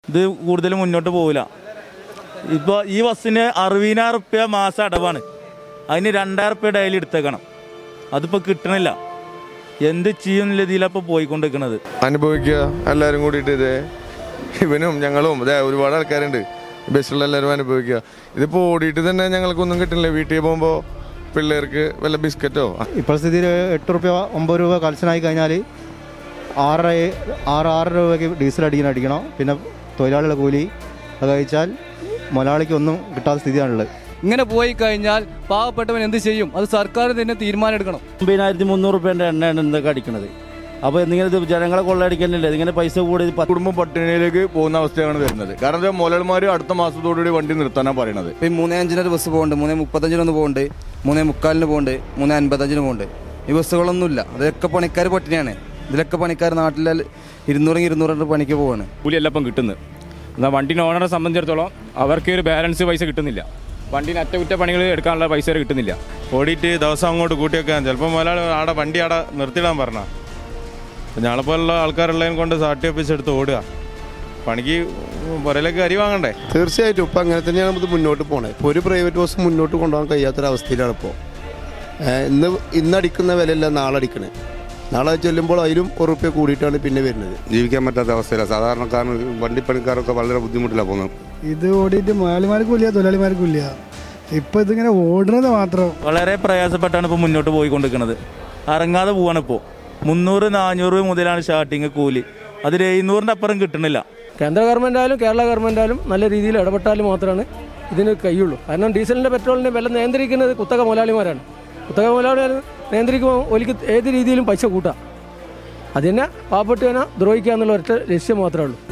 ഇത് കൂടുതൽ മുന്നോട്ട് പോകില്ല ഇപ്പോൾ ഈ ബസ്സിന് അറുപതിനായിരം റുപ്യ മാസം അടവാണ് അതിന് രണ്ടായിരം റുപ്യ ഡെയിലി എടുത്തേക്കണം അതിപ്പോൾ കിട്ടണില്ല എന്ത് ചെയ്യുന്നില്ല ഇതിലപ്പോൾ പോയിക്കൊണ്ടിരിക്കുന്നത് അനുഭവിക്കുക എല്ലാവരും കൂടിയിട്ട് ഇതേ ഇവനും ഞങ്ങളും ഇതേ ഒരുപാട് ആൾക്കാരുണ്ട് ബസ്സിലുള്ള എല്ലാവരും അനുഭവിക്കുക ഇതിപ്പോൾ ഓടിയിട്ട് തന്നെ ഞങ്ങൾക്കൊന്നും കിട്ടില്ല വീട്ടിൽ പോകുമ്പോൾ പിള്ളേർക്ക് വല്ല ബിസ്ക്കറ്റോ ഇപ്പോൾ സ്ഥിതിയിൽ എട്ട് റുപ്യ ഒമ്പത് രൂപ കൽസനായി കഴിഞ്ഞാൽ ആറര ആറ് ആറ് രൂപയ്ക്ക് ഡീസൽ അടിക്കാൻ അടിക്കണം പിന്നെ തൊഴിലാളികളുടെ കൂലി അത് കഴിച്ചാൽ മലയാളിക്ക് ഒന്നും കിട്ടാത്ത സ്ഥിതിയാണുള്ളത് ഇങ്ങനെ പോയി കഴിഞ്ഞാൽ പാവപ്പെട്ടവൻ എന്ത് ചെയ്യും അത് സർക്കാർ തന്നെ തീരുമാനം എടുക്കണം ഒമ്പതിനായിരത്തി മുന്നൂറ് റുപ്യേൻ്റെ എണ്ണയാണ് എന്തൊക്കെ അടിക്കണത് അപ്പോൾ എന്തെങ്കിലും ഇത് ജനങ്ങളെ കൊള്ളയടിക്കലില്ല ഇതിങ്ങനെ പൈസ കൂടി ഇത് കുടുംബം പട്ടിണിയിലേക്ക് പോകുന്ന അവസ്ഥയാണ് വരുന്നത് കാരണം എന്താ മുതലാളിമാർ അടുത്ത മാസത്തോടുകൂടി വണ്ടി നിർത്താനാണ് പറയുന്നത് ഇപ്പം ഈ മൂന്നേ അഞ്ചിനൊരു ബസ് പോകുന്നുണ്ട് മൂന്നേ മുപ്പത്തഞ്ചിനൊന്ന് പോകുന്നുണ്ട് മൂന്നേ മുക്കാലിന് പോകുന്നുണ്ട് മൂന്നേ അൻപത്തഞ്ചിന് പോകുന്നുണ്ട് ഈ ബസ്സുകളൊന്നുമില്ല അതൊക്കെ പണിക്കാർ പട്ടിണിയാണ് ഇതിലൊക്കെ പണിക്കാർ നാട്ടിലെ ഇരുന്നൂറ് ഇരുന്നൂറ് പണിക്ക് പോവാണ് കൂലിയല്ല ഇപ്പം കിട്ടുന്നത് എന്നാൽ വണ്ടിൻ്റെ ഓണറെ സംബന്ധിച്ചിടത്തോളം അവർക്ക് ഒരു ബാലൻസ് പൈസ കിട്ടുന്നില്ല വണ്ടിന് അറ്റകുറ്റ പണികൾ എടുക്കാനുള്ള പൈസ വരെ കിട്ടുന്നില്ല ഓടിയിട്ട് ദിവസം അങ്ങോട്ട് കൂട്ടിയൊക്കെ ചിലപ്പോൾ മുതലാളി ആടെ വണ്ടി ആടെ നിർത്തിയിടാൻ പറഞ്ഞ ഞങ്ങളെപ്പോലുള്ള ആൾക്കാരുള്ളതിനെ കൊണ്ട് സാട്ടി ഓഫീസ് എടുത്ത് ഓടുക പണിക്ക് പുരയിലേക്ക് അരി വാങ്ങണ്ടേ തീർച്ചയായിട്ടും ഇപ്പം അങ്ങനെ തന്നെയാണ് നമുക്ക് മുന്നോട്ട് പോണേ ഇപ്പോൾ ഒരു പ്രൈവറ്റ് ബസ് മുന്നോട്ട് കൊണ്ടുപോകാൻ കഴിയാത്തൊരവസ്ഥയിലാണ് ഇപ്പോൾ ഇന്ന് ഇന്നടിക്കുന്ന വിലയല്ല നാളെ അടിക്കണേ നാളെ ചെല്ലുമ്പോൾ അതിലും ഉറുപ്പ്യ കൂടിയിട്ടാണ് പിന്നെ വരുന്നത് ജീവിക്കാൻ പറ്റാത്ത അവസ്ഥയില്ല സാധാരണക്കാരന് വണ്ടിപ്പണിക്കാരൊക്കെ വളരെ ബുദ്ധിമുട്ടിലാണ് പോകുന്നത് ഇത് ഓടിയിട്ട് മുതലാളിമാർക്കും ഇല്ല തൊഴിലാളിമാർക്കും ഇല്ല ഇപ്പൊ ഇതിങ്ങനെ ഓടുന്നത് മാത്രം വളരെ പ്രയാസപ്പെട്ടാണ് ഇപ്പോൾ മുന്നോട്ട് പോയിക്കൊണ്ടിരിക്കുന്നത് ഇറങ്ങാതെ പോവാണ് ഇപ്പോൾ മുന്നൂറ് നാനൂറ് മുതലാണ് സ്റ്റാർട്ടിങ് കൂലി അതിൽ എഴുന്നൂറിൻ്റെ അപ്പുറം കിട്ടണില്ല കേന്ദ്ര ഗവൺമെന്റ് ആയാലും കേരള ഗവൺമെന്റ് ആയാലും നല്ല രീതിയിൽ ഇടപെട്ടാൽ മാത്രമാണ് ഇതിന് കഴിയുള്ളൂ കാരണം ഡീസലിന്റെ പെട്രോളിന്റെ വില നിയന്ത്രിക്കുന്നത് കുത്തക മുതലാളിമാരാണ് കുത്തക മുതലാളിമാർ നിയന്ത്രിക്കുമ്പോൾ ഒലിക്ക് ഏത് രീതിയിലും പൈസ കൂട്ടാം അതിനെ പാവപ്പെട്ടവനെ ദ്രോഹിക്കുക എന്നുള്ള ഒറ്റ ലക്ഷ്യം മാത്രമേ ഉള്ളൂ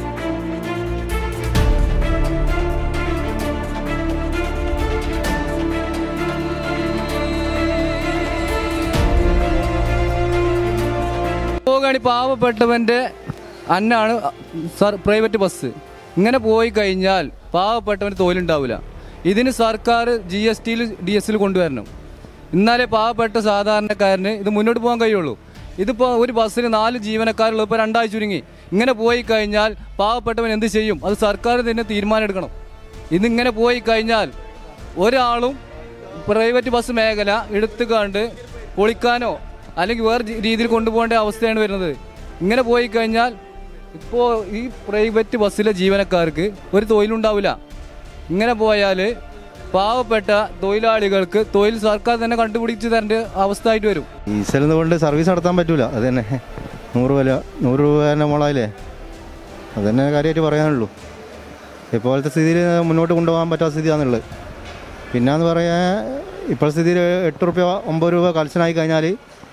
പോകാണി പാവപ്പെട്ടവന്റെ അന്നാണ് സർ പ്രൈവറ്റ് ബസ് ഇങ്ങനെ പോയി കഴിഞ്ഞാൽ പാവപ്പെട്ടവന് തൊഴിലുണ്ടാവില്ല ഇതിന് സർക്കാർ ജി എസ് ടിയിൽ ഡി എസ് കൊണ്ടുവരണം എന്നാലേ പാവപ്പെട്ട സാധാരണക്കാരന് ഇത് മുന്നോട്ട് പോകാൻ കഴിയുള്ളൂ ഇതിപ്പോൾ ഒരു ബസ്സിന് നാല് ജീവനക്കാരുള്ളൂ ഇപ്പോൾ രണ്ടാഴ്ച ചുരുങ്ങി ഇങ്ങനെ പോയി കഴിഞ്ഞാൽ പാവപ്പെട്ടവൻ എന്ത് ചെയ്യും അത് സർക്കാർ തന്നെ തീരുമാനം എടുക്കണം ഇതിങ്ങനെ പോയി കഴിഞ്ഞാൽ ഒരാളും പ്രൈവറ്റ് ബസ് മേഖല എടുത്തു കണ്ട് പൊളിക്കാനോ അല്ലെങ്കിൽ വേറെ ജി- രീതിയിൽ കൊണ്ടുപോകേണ്ട അവസ്ഥയാണ് വരുന്നത് ഇങ്ങനെ പോയി കഴിഞ്ഞാൽ ഇപ്പോൾ ഈ പ്രൈവറ്റ് ബസ്സിലെ ജീവനക്കാർക്ക് ഒരു തൊഴിലുണ്ടാവില്ല ഇങ്ങനെ പോയാൽ പാവപ്പെട്ട തൊഴിലാളികൾക്ക് തൊഴിൽ സർക്കാർ തന്നെ കണ്ടുപിടിച്ച് തരേണ്ട അവസ്ഥ ആയിട്ട് വരും ഡീസൽ കൊണ്ട് സർവീസ് നടത്താൻ പറ്റൂല അത് തന്നെ നൂറ് വില നൂറ് രൂപ തന്നെ മുളയില്ലേ അത് തന്നെ കാര്യമായിട്ട് പറയാനുള്ളൂ ഇപ്പോഴത്തെ സ്ഥിതിയിൽ മുന്നോട്ട് കൊണ്ടുപോകാൻ പറ്റാത്ത സ്ഥിതിയാണുള്ളത് പിന്നെന്ന് പറയാൻ ഇപ്പോഴത്തെ സ്ഥിതിയിൽ എട്ട് റുപ്യ ഒമ്പത് രൂപ കൽസനായി കഴിഞ്ഞാൽ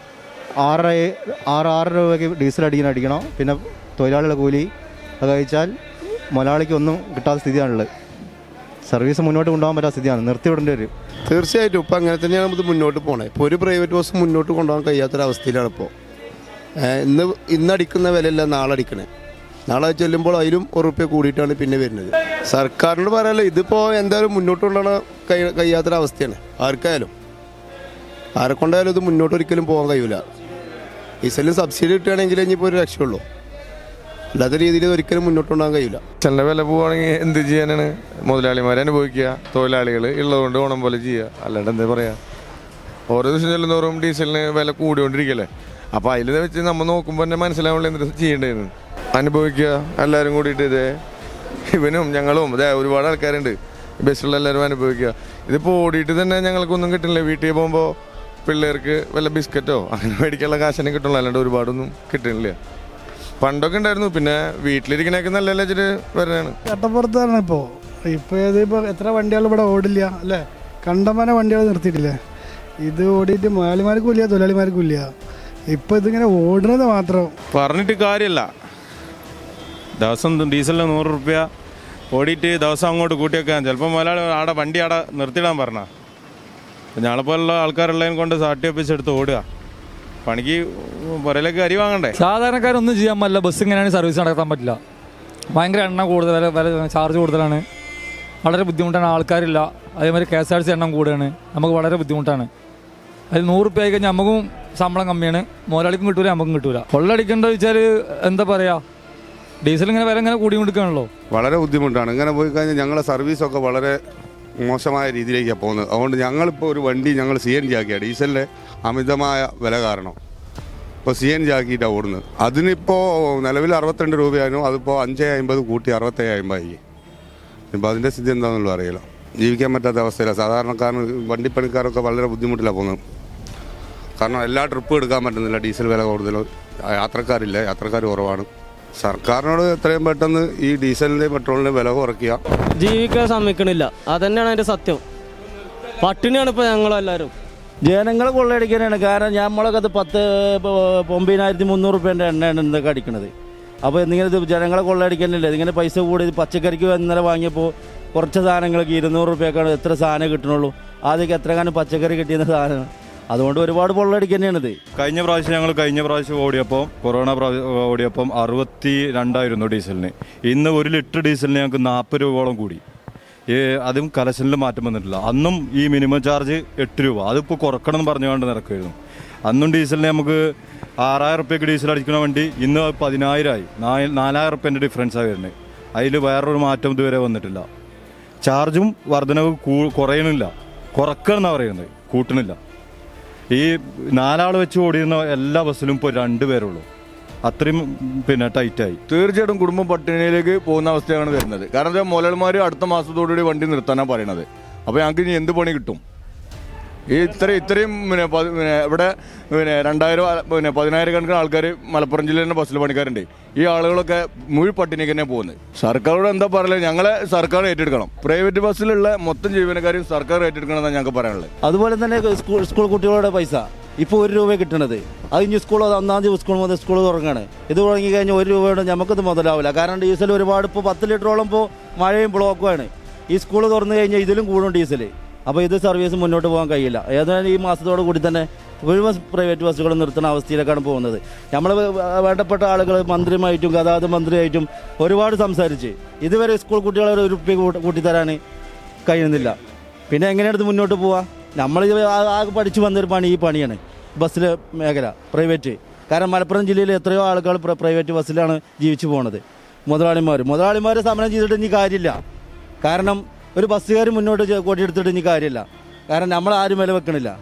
ആറര ആറ് ആറ് രൂപയ്ക്ക് ഡീസൽ അടിക്കാൻ അടിക്കണം പിന്നെ തൊഴിലാളികളുടെ കൂലി അത് കഴിച്ചാൽ മലയാളിക്ക് ഒന്നും കിട്ടാത്ത സ്ഥിതിയാണുള്ളത് സർവീസ് മുന്നോട്ട് കൊണ്ടുപോകാൻ പറ്റാത്ത സ്ഥിതിയാണ് നിർത്തിവിടേണ്ടി വരും തീർച്ചയായിട്ടും ഇപ്പം അങ്ങനെ തന്നെയാണ് നമുക്ക് മുന്നോട്ട് പോണേ ഇപ്പോൾ ഒരു പ്രൈവറ്റ് ബസ് മുന്നോട്ട് കൊണ്ടുപോകാൻ കഴിയാത്തൊരവസ്ഥയിലാണ് ഇപ്പോൾ ഇന്ന് ഇന്നടിക്കുന്ന വിലയല്ല നാളെ അടിക്കണേ നാളെ ചെല്ലുമ്പോൾ അതിലും ഉറുപ്പ്യ കൂടിയിട്ടാണ് പിന്നെ വരുന്നത് സർക്കാരിനോട് പറയാലോ ഇതിപ്പോൾ എന്തായാലും മുന്നോട്ട് കൊണ്ടുപോകാൻ കഴി കഴിയാത്തൊരവസ്ഥയാണ് ആർക്കായാലും ആരെ കൊണ്ടായാലും ഇത് മുന്നോട്ട് ഒരിക്കലും പോകാൻ കഴിയില്ല ഡീസലിന് സബ്സിഡി കിട്ടുകയാണെങ്കിൽ ഇനിയിപ്പോൾ ഒരു രക്ഷയുള്ളൂ അല്ലാത്ത രീതിയിൽ ഇത് ഒരിക്കലും മുന്നോട്ട് കൊണ്ടുപോകാൻ കഴിയില്ല ചില വില പോവുകയാണെങ്കിൽ എന്ത് ചെയ്യാനാണ് മുതലാളിമാരെ അനുഭവിക്കുക തൊഴിലാളികൾ ഉള്ളതുകൊണ്ട് ഓണം പോലെ ചെയ്യുക അല്ലാണ്ട് എന്താ പറയുക ഓരോ ദിവസം ചെല്ലുന്നോറും ഡീസലിന് വില കൂടിക്കൊണ്ടിരിക്കല്ലേ അപ്പോൾ അതിൽ വെച്ച് നമ്മൾ നോക്കുമ്പോൾ തന്നെ മനസ്സിലാവുള്ള എന്ത് ചെയ്യേണ്ടതെന്ന് അനുഭവിക്കുക എല്ലാവരും കൂടിയിട്ട് ഇതേ ഇവനും ഞങ്ങളും ഇതേ ഒരുപാട് ആൾക്കാരുണ്ട് ബസ്സിലുള്ള എല്ലാവരും അനുഭവിക്കുക ഇതിപ്പോൾ ഓടിയിട്ട് തന്നെ ഞങ്ങൾക്കൊന്നും കിട്ടില്ല വീട്ടിൽ പോകുമ്പോൾ പിള്ളേർക്ക് വല്ല ബിസ്ക്കറ്റോ അങ്ങനെ മേടിക്കാനുള്ള കാശനെ കിട്ടുള്ളൂ അല്ലാണ്ട് ഒരുപാടൊന്നും കിട്ടുന്നില്ല പണ്ടൊക്കെ ഉണ്ടായിരുന്നു പിന്നെ വീട്ടിലിരിക്കണേക്ക് നല്ല വെച്ചിട്ട് വരണതാണ് കട്ടപ്പുറത്താണ് ഇപ്പോ ഇപ്പൊ ഇത് ഇപ്പൊ എത്ര വണ്ടികൾ ഇവിടെ ഓടില്ല അല്ലേ കണ്ടമാന വണ്ടികൾ നിർത്തിയിട്ടില്ലേ ഇത് ഓടിയിട്ട് മുതലാളിമാർക്കും ഇല്ല തൊഴിലാളിമാർക്കും ഇല്ല ഇപ്പൊ ഇതിങ്ങനെ ഓടുന്നത് മാത്രം പറഞ്ഞിട്ട് കാര്യമല്ല ദിവസം ഡീസലിന് നൂറ് റുപ്യ ഓടിയിട്ട് ദിവസം അങ്ങോട്ട് കൂട്ടിയൊക്കെ ചിലപ്പോൾ മുതലാളി ആടെ വണ്ടി ആടെ നിർത്തിയിടാൻ പറഞ്ഞ ഞങ്ങളെപ്പോലുള്ള ആൾക്കാരുള്ളതിനെ കൊണ്ട് സാട്ടി ഓഫീസ് എടുത്ത് ഓടുക പണിക്ക് പുരയിലേക്ക് അരി വാങ്ങണ്ടേ സാധാരണക്കാരൊന്നും ചെയ്യാൻ പറ്റില്ല ബസ് ഇങ്ങനെയാണ് സർവീസ് നടത്താൻ പറ്റില്ല ഭയങ്കര എണ്ണ കൂടുതൽ വില വില ചാർജ് കൂടുതലാണ് വളരെ ബുദ്ധിമുട്ടാണ് ആൾക്കാരില്ല അതേമാതിരി കെ എസ് ആർ സി എണ്ണം കൂടുകയാണ് നമുക്ക് വളരെ ബുദ്ധിമുട്ടാണ് അതിൽ നൂറ് റുപ്യ ആയി കഴിഞ്ഞാൽ നമുക്കും ശമ്പളം കമ്മിയാണ് മുതലാളിക്കും കിട്ടൂല നമുക്കും കിട്ടൂല കൊള്ളടിക്കേണ്ടത് വെച്ചാൽ എന്താ പറയുക ഡീസൽ ഇങ്ങനെ വില ഇങ്ങനെ കൂടി കൊടുക്കുകയാണല്ലോ വളരെ ബുദ്ധിമുട്ടാണ് ഇങ്ങനെ പോയി കഴിഞ്ഞാൽ ഞങ്ങളെ സർവീസൊക്കെ വളരെ മോശമായ രീതിയിലേക്കാണ് പോകുന്നത് അതുകൊണ്ട് ഞങ്ങളിപ്പോൾ ഒരു വണ്ടി ഞങ്ങൾ സി എൻ ജി ആക്കിയാണ് ഡീസലിൻ്റെ അമിതമായ വില കാരണം ഇപ്പോൾ സി എൻ ജി ആക്കിയിട്ടാണ് ഓടുന്നത് അതിനിപ്പോൾ നിലവിൽ അറുപത്തിരണ്ട് രൂപയായിരുന്നു അതിപ്പോൾ അഞ്ച് അമ്പത് കൂട്ടി അറുപത്തേഴ് അമ്പതായി ഇപ്പോൾ അതിൻ്റെ സ്ഥിതി എന്താണെന്നുള്ള അറിയില്ല ജീവിക്കാൻ പറ്റാത്ത അവസ്ഥയിലാണ് സാധാരണക്കാരന് വണ്ടിപ്പണിക്കാരൊക്കെ വളരെ ബുദ്ധിമുട്ടിലാണ് പോകുന്നത് കാരണം എല്ലാ ട്രിപ്പും എടുക്കാൻ പറ്റുന്നില്ല ഡീസൽ വില കൂടുതലും യാത്രക്കാരില്ല യാത്രക്കാർ കുറവാണ് സർക്കാരിനോട് എത്രയും പെട്ടെന്ന് ഈ ഡീസലിൻ്റെയും പെട്രോളിൻ്റെയും വില കുറയ്ക്കുക ജീവിക്കാൻ സമ്മതിക്കണില്ല അതന്നെയാണ് അതിന്റെ സത്യം പട്ടിണിയാണ് ഇപ്പൊ ഞങ്ങളെല്ലാരും ജനങ്ങളെ കൊള്ളയടിക്കാനാണ് കാരണം നമ്മളൊക്കെ അത് പത്ത് ഇപ്പൊ ഒമ്പതിനായിരത്തി മുന്നൂറ് റുപ്യേൻ്റെ എണ്ണയാണ് ഇതൊക്കെ അടിക്കണത് അപ്പോൾ എന്തെങ്കിലും ഇത് ജനങ്ങളെ കൊള്ളയടിക്കാനല്ലേ ഇതിങ്ങനെ പൈസ കൂടി ഇത് പച്ചക്കറിക്ക് ഇന്നലെ വാങ്ങിയപ്പോൾ കുറച്ച് സാധനങ്ങൾക്ക് ഇരുന്നൂറ് റുപ്യക്കാണ് എത്ര സാധനം കിട്ടണുള്ളൂ ആദ്യമൊക്കെ എത്ര കാലം പച്ചക്കറി കിട്ടിയ സാധനം അതുകൊണ്ട് ഒരുപാട് കൊള്ളയടിക്ക് തന്നെയാണിത് കഴിഞ്ഞ പ്രാവശ്യം ഞങ്ങൾ കഴിഞ്ഞ പ്രാവശ്യം ഓടിയപ്പോൾ കൊറോണ പ്രാവശ്യം ഓടിയപ്പം അറുപത്തി രണ്ടായിരുന്നു ഡീസലിന് ഇന്ന് ഒരു ലിറ്റർ ഡീസലിന് ഞങ്ങൾക്ക് നാൽപ്പത് രൂപയോളം കൂടി ഈ അതും കലശനിൽ മാറ്റം വന്നിട്ടില്ല അന്നും ഈ മിനിമം ചാർജ് എട്ട് രൂപ അതിപ്പോൾ കുറക്കണം എന്ന് പറഞ്ഞുകൊണ്ട് നടക്കുമായിരുന്നു അന്നും ഡീസലിന് നമുക്ക് ആറായിരം റുപ്യക്ക് ഡീസൽ അടിക്കണ വണ്ടി ഇന്ന് പതിനായിരമായി നാല് നാലായിരം റുപ്യൻ്റെ ഡിഫറൻസാണ് വരുന്നത് അതിൽ വേറൊരു മാറ്റം ഇതുവരെ വന്നിട്ടില്ല ചാർജും വർധനവ് കൂ കുറയണില്ല കുറക്കണമെന്നാണ് പറയുന്നത് കൂട്ടണില്ല ഈ നാലാൾ വെച്ച് ഓടിയിരുന്ന എല്ലാ ബസ്സിലും ഇപ്പോൾ രണ്ട് പേരുള്ളൂ അത്രയും പിന്നെ ടൈറ്റായി തീർച്ചയായിട്ടും കുടുംബം പട്ടിണിയിലേക്ക് പോകുന്ന അവസ്ഥയാണ് വരുന്നത് കാരണം വെച്ചാൽ മുതലാളിമാർ അടുത്ത മാസത്തോടുകൂടി വണ്ടി നിർത്താനാണ് പറയണത് അപ്പോൾ ഞങ്ങൾക്ക് ഇനി എന്ത് പണി കിട്ടും ഈ ഇത്രയും ഇത്രയും പിന്നെ പതി- പിന്നെ ഇവിടെ പിന്നെ രണ്ടായിരം ആ- പിന്നെ പതിനായിരക്കണക്കിന് ആൾക്കാർ മലപ്പുറം ജില്ലയിൽ തന്നെ ബസ്സിൽ പണിക്കാരുണ്ട് ഈ ആളുകളൊക്കെ മുഴു പട്ടിണിക്ക് തന്നെ പോകുന്നത് സർക്കാരോട് എന്താ പറയുക ഞങ്ങളെ സർക്കാർ ഏറ്റെടുക്കണം പ്രൈവറ്റ് ബസ്സിലുള്ള മൊത്തം ജീവനക്കാരെയും സർക്കാർ ഏറ്റെടുക്കണം എന്നാണ് ഞങ്ങൾക്ക് പറയാനുള്ളത് അതുപോലെ തന്നെ സ്കൂൾ സ്കൂൾ കുട്ടികളുടെ പൈസ ഇപ്പോൾ ഒരു രൂപ കിട്ടണത് അത് ഇനി സ്കൂൾ ഒന്നാം തീയതി സ്കൂൾ മുതൽ സ്കൂൾ തുടങ്ങുകയാണ് ഇത് തുടങ്ങി കഴിഞ്ഞാൽ ഒരു രൂപയുടെ നമുക്കത് മുതലാവില്ല കാരണം ഡീസൽ ഒരുപാട് ഇപ്പോൾ പത്ത് ലിറ്ററോളം ഇപ്പോൾ മഴയും ബ്ലോക്കുമാണ് ഈ സ്കൂൾ തുറന്നു കഴിഞ്ഞാൽ ഇതിലും കൂടും ഡീസൽ അപ്പോൾ ഇത് സർവീസ് മുന്നോട്ട് പോകാൻ കഴിയില്ല ഏതായാലും ഈ മാസത്തോടു കൂടി തന്നെ മുഴുവൻ പ്രൈവറ്റ് ബസ്സുകൾ നിർത്തുന്ന അവസ്ഥയിലേക്കാണ് പോകുന്നത് നമ്മൾ വേണ്ടപ്പെട്ട ആളുകൾ മന്ത്രിയുമായിട്ടും ഗതാഗത മന്ത്രിയായിട്ടും ഒരുപാട് സംസാരിച്ച് ഇതുവരെ സ്കൂൾ കുട്ടികളെ ഒരു ഉറുപ്പ്യ കൂട്ടി- കൂട്ടിത്തരാൻ കഴിയുന്നില്ല പിന്നെ എങ്ങനെയാണ് ഇത് മുന്നോട്ട് പോവുക നമ്മൾ ആകെ പഠിച്ചു വന്നൊരു പണി ഈ പണിയാണ് ബസ്സിലെ മേഖല പ്രൈവറ്റ് കാരണം മലപ്പുറം ജില്ലയിൽ എത്രയോ ആളുകൾ പ്ര- പ്രൈവറ്റ് ബസ്സിലാണ് ജീവിച്ചു പോകുന്നത് മുതലാളിമാർ മുതലാളിമാർ സമരം ചെയ്തിട്ട് ഇനി കാര്യമില്ല കാരണം ഒരു ബസ്സുകാർ മുന്നോട്ട് ചെ- കൊടിയെടുത്തിട്ട് ഇനി കാര്യമില്ല കാരണം നമ്മൾ ആരും വില വെക്കണില്ല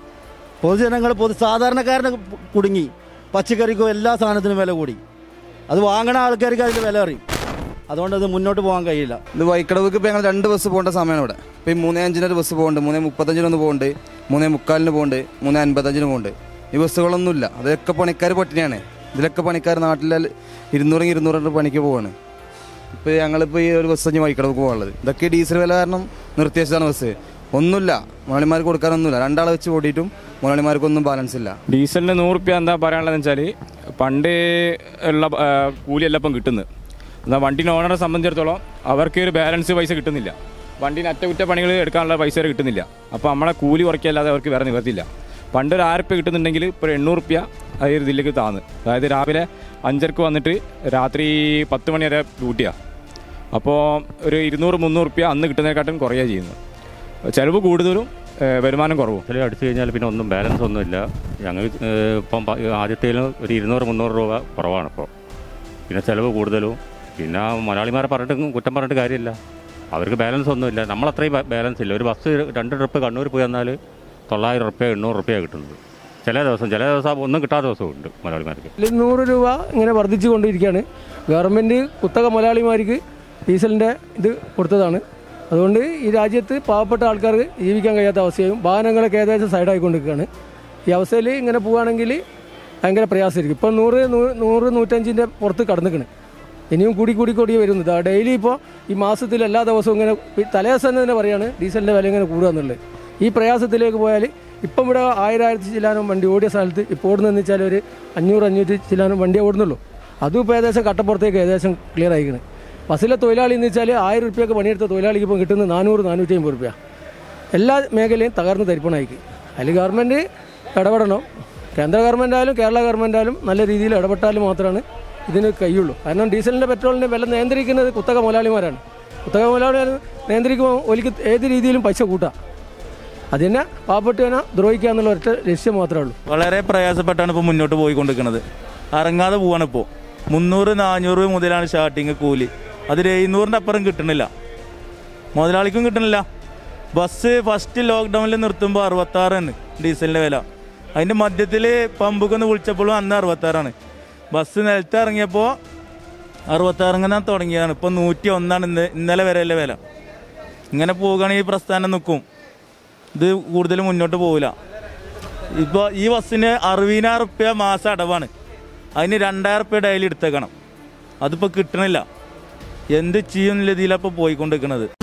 പൊതുജനങ്ങൾ പൊതു സാധാരണക്കാരന് കുടുങ്ങി പച്ചക്കറിക്കും എല്ലാ സാധനത്തിനും വില കൂടി അത് വാങ്ങണ ആൾക്കാർക്ക് അതിൽ വില അറിയും അതുകൊണ്ട് അത് മുന്നോട്ട് പോകാൻ കഴിയില്ല ഇത് വൈക്കടവുക്ക് ഇപ്പോൾ ഞങ്ങൾ രണ്ട് ബസ് പോകേണ്ട സമയമാണ് ഇവിടെ ഇപ്പോൾ ഈ മൂന്നേ അഞ്ചിന് ഒരു ബസ് പോകുന്നുണ്ട് മൂന്നേ മുപ്പത്തഞ്ചിനൊന്ന് പോകുന്നുണ്ട് മൂന്നേ മുക്കാലിന് പോകുന്നുണ്ട് മൂന്നേ അൻപത്തഞ്ചിന് പോകുന്നുണ്ട് ഈ ബസ്സുകളൊന്നുമില്ല അതൊക്കെ പണിക്കാർ പട്ടിണിയാണ് ഇതിലൊക്കെ പണിക്കാർ നാട്ടിലെ ഇരുന്നൂറ് ഇരുന്നൂറ് പണിക്ക് പോവാണ് ഇപ്പോൾ ഞങ്ങളിപ്പോൾ ഈ ഒരു ബസ് അഞ്ച് വൈക്കടവുക്ക് പോകാനുള്ളത് ഇതൊക്കെ ഡീസൽ വില കാരണം നിർത്തിവെച്ചതാണ് ബസ് ഒന്നുമില്ല മുതലാളിമാർക്ക് കൊടുക്കാനൊന്നുമില്ല രണ്ടാളെ വെച്ച് ഓടിയിട്ടും മുതലാളിമാർക്കൊന്നും ബാലൻസ് ഇല്ല ഡീസലിന് നൂറ് റുപ്യ എന്താ പറയാനുള്ളതെന്ന് വെച്ചാൽ പണ്ട് ഉള്ള ആ, കൂലിയല്ല ഇപ്പം കിട്ടുന്നത് എന്നാൽ വണ്ടിൻ്റെ ഓണറെ സംബന്ധിച്ചിടത്തോളം അവർക്ക് ഒരു ബാലൻസ് പൈസ കിട്ടുന്നില്ല വണ്ടിന് അറ്റകുറ്റപ്പണികൾ എടുക്കാനുള്ള പൈസ വരെ കിട്ടുന്നില്ല അപ്പോൾ നമ്മളെ കൂലി കുറയ്ക്കല്ലാതെ അവർക്ക് വേറെ നിവർത്തില്ല പണ്ട് ഒരു ആയിരം റുപ്യ കിട്ടുന്നുണ്ടെങ്കിൽ ഇപ്പോൾ ഒരു എണ്ണൂറ് റുപ്യ അതായത് ഇതിലേക്ക് താന്ന് അതായത് രാവിലെ അഞ്ചരക്ക് വന്നിട്ട് രാത്രി പത്ത് മണി വരെ ഡ്യൂട്ടിയാണ് അപ്പോൾ ഒരു ഇരുന്നൂറ് മുന്നൂറ് റുപ്യ അന്ന് കിട്ടുന്നതിനെക്കാട്ടും കുറയുക ചെയ്യുന്നത് ചിലവ് കൂടുതലും ഏഹ്, വരുമാനം കുറവും ചില അടിച്ചു കഴിഞ്ഞാൽ പിന്നെ ഒന്നും ബാലൻസ് ഒന്നുമില്ല ഞങ്ങൾ ഏഹ്, ഇപ്പം പ- ആദ്യത്തേലും ഒരു ഇരുന്നൂറ് മുന്നൂറ് രൂപ കുറവാണ് ഇപ്പോൾ പിന്നെ ചിലവ് കൂടുതലും പിന്നെ മലയാളിമാരെ പറഞ്ഞിട്ട് കുറ്റം പറഞ്ഞിട്ട് കാര്യമില്ല അവർക്ക് ബാലൻസ് ഒന്നുമില്ല നമ്മളത്രയും ബാ- ബാലൻസ് ഇല്ല ഒരു ബസ് രണ്ട് ട്രിപ്പ് കണ്ണൂർ പോയി വന്നാൽ തൊള്ളായിരം റുപ്യ എണ്ണൂറ് റുപ്യ കിട്ടുന്നത് ചില ദിവസം ചില ദിവസം ഒന്നും കിട്ടാത്ത ദിവസവും ഉണ്ട് മലയാളിമാർക്ക് ഇതിൽ നൂറ് രൂപ ഇങ്ങനെ വർദ്ധിച്ചു കൊണ്ടിരിക്കുകയാണ് ഗവൺമെൻറ് കുത്തക മലയാളിമാർക്ക് ഡീസലിൻ്റെ ഇത് കൊടുത്തതാണ് അതുകൊണ്ട് ഈ രാജ്യത്ത് പാവപ്പെട്ട ആൾക്കാർക്ക് ജീവിക്കാൻ കഴിയാത്ത അവസ്ഥയും വാഹനങ്ങളൊക്കെ ഏകദേശം സൈഡായിക്കൊണ്ടിരിക്കുകയാണ് ഈ അവസ്ഥയിൽ ഇങ്ങനെ പോവുകയാണെങ്കിൽ ഭയങ്കര പ്രയാസമായിരിക്കും ഇപ്പം നൂറ് നൂ- നൂറ് നൂറ്റഞ്ചിൻ്റെ പുറത്ത് കടന്നിക്കണ് ഇനിയും കൂടി കൂടി കൂടി വരുന്നത് ഡെയിലി ഇപ്പോൾ ഈ മാസത്തിൽ എല്ലാ ദിവസവും ഇങ്ങനെ ഈ തലേ ദിവസം തന്നെ പറയാണ് ഡീസലിൻ്റെ വില ഇങ്ങനെ കൂടുക എന്നുള്ളത് ഈ പ്രയാസത്തിലേക്ക് പോയാൽ ഇപ്പം ഇവിടെ ആയിരം ആയിരത്തി ചില്ലാനും വണ്ടി ഓടിയ സ്ഥലത്ത് ഇപ്പോൾ ഓടുന്നതെന്ന് വെച്ചാൽ ഒരു അഞ്ഞൂറ് അഞ്ഞൂറ്റി ചില്ലാനും വണ്ടിയെ ഓടുന്നുള്ളൂ അതും ഇപ്പോൾ ഏകദേശം കട്ടപ്പുറത്തേക്ക് ഏകദേശം ക്ലിയർ ആയിക്കണ് ബസ്സിലെ തൊഴിലാളി എന്ന് വെച്ചാൽ ആയിരം റുപ്യൊക്കെ പണിയെടുത്ത തൊഴിലാളിക്ക് ഇപ്പോൾ കിട്ടുന്നത് നാനൂറ് നാനൂറ്റി അമ്പത് റുപ്യ എല്ലാ മേഖലയും തകർന്ന് തരിപ്പണായിക്ക് അതിൽ ഗവൺമെൻറ് ഇടപെടണം കേന്ദ്ര ഗവൺമെൻറ് ആയാലും കേരള ഗവൺമെൻറ് ആയാലും നല്ല രീതിയിൽ ഇടപെട്ടാൽ മാത്രമാണ് ഇതിന് കഴിയുള്ളൂ കാരണം ഡീസലിൻ്റെ പെട്രോളിൻ്റെ വില നിയന്ത്രിക്കുന്നത് കുത്തക മുതലാളിമാരാണ് കുത്തക മുതലാളിമാർ നിയന്ത്രിക്കുമ്പോൾ ഒലിക്ക് ഏത് രീതിയിലും പൈസ കൂട്ടാം അത് തന്നെ പാവപ്പെട്ടവനെ ദ്രോഹിക്കുക എന്നുള്ള ഒറ്റ ലക്ഷ്യം മാത്രമേ ഉള്ളൂ വളരെ പ്രയാസപ്പെട്ടാണ് ഇപ്പോൾ മുന്നോട്ട് പോയിക്കൊണ്ടിരിക്കുന്നത് ഇറങ്ങാതെ പോവാണ് ഇപ്പോൾ മുന്നൂറ് നാനൂറ് മുതലാണ് സ്റ്റാർട്ടിങ് കൂലി അതിൽ എഴുന്നൂറിൻ്റെ അപ്പുറം കിട്ടണില്ല മുതലാളിക്കും കിട്ടണില്ല ബസ് ഫസ്റ്റ് ലോക്ക്ഡൗണിൽ നിർത്തുമ്പോൾ അറുപത്താറാണ് ഡീസലിൻ്റെ വില അതിൻ്റെ മധ്യത്തിൽ പമ്പുക്കൊന്ന് വിളിച്ചപ്പോഴും അന്ന് അറുപത്താറാണ് ബസ് നിലത്ത് ഇറങ്ങിയപ്പോൾ അറുപത്താറിങ്ങനെ തുടങ്ങിയതാണ് ഇപ്പോൾ നൂറ്റി ഒന്നാണ് ഇന്ന് ഇന്നലെ വരെയുള്ള വില ഇങ്ങനെ പോവുകയാണെങ്കിൽ ഈ പ്രസ്ഥാനം നിൽക്കും ഇത് കൂടുതൽ മുന്നോട്ട് പോവില്ല ഇപ്പോൾ ഈ ബസ്സിന് അറുപതിനായിരം റുപ്യ മാസം അടവാണ് അതിന് രണ്ടായിരം റുപ്യ ഡെയിലി എടുത്തേക്കണം അതിപ്പോൾ കിട്ടണില്ല എന്ത് ചെയ്യുന്നില്ല ഇതിലപ്പോൾ പോയിക്കൊണ്ടിരിക്കുന്നത്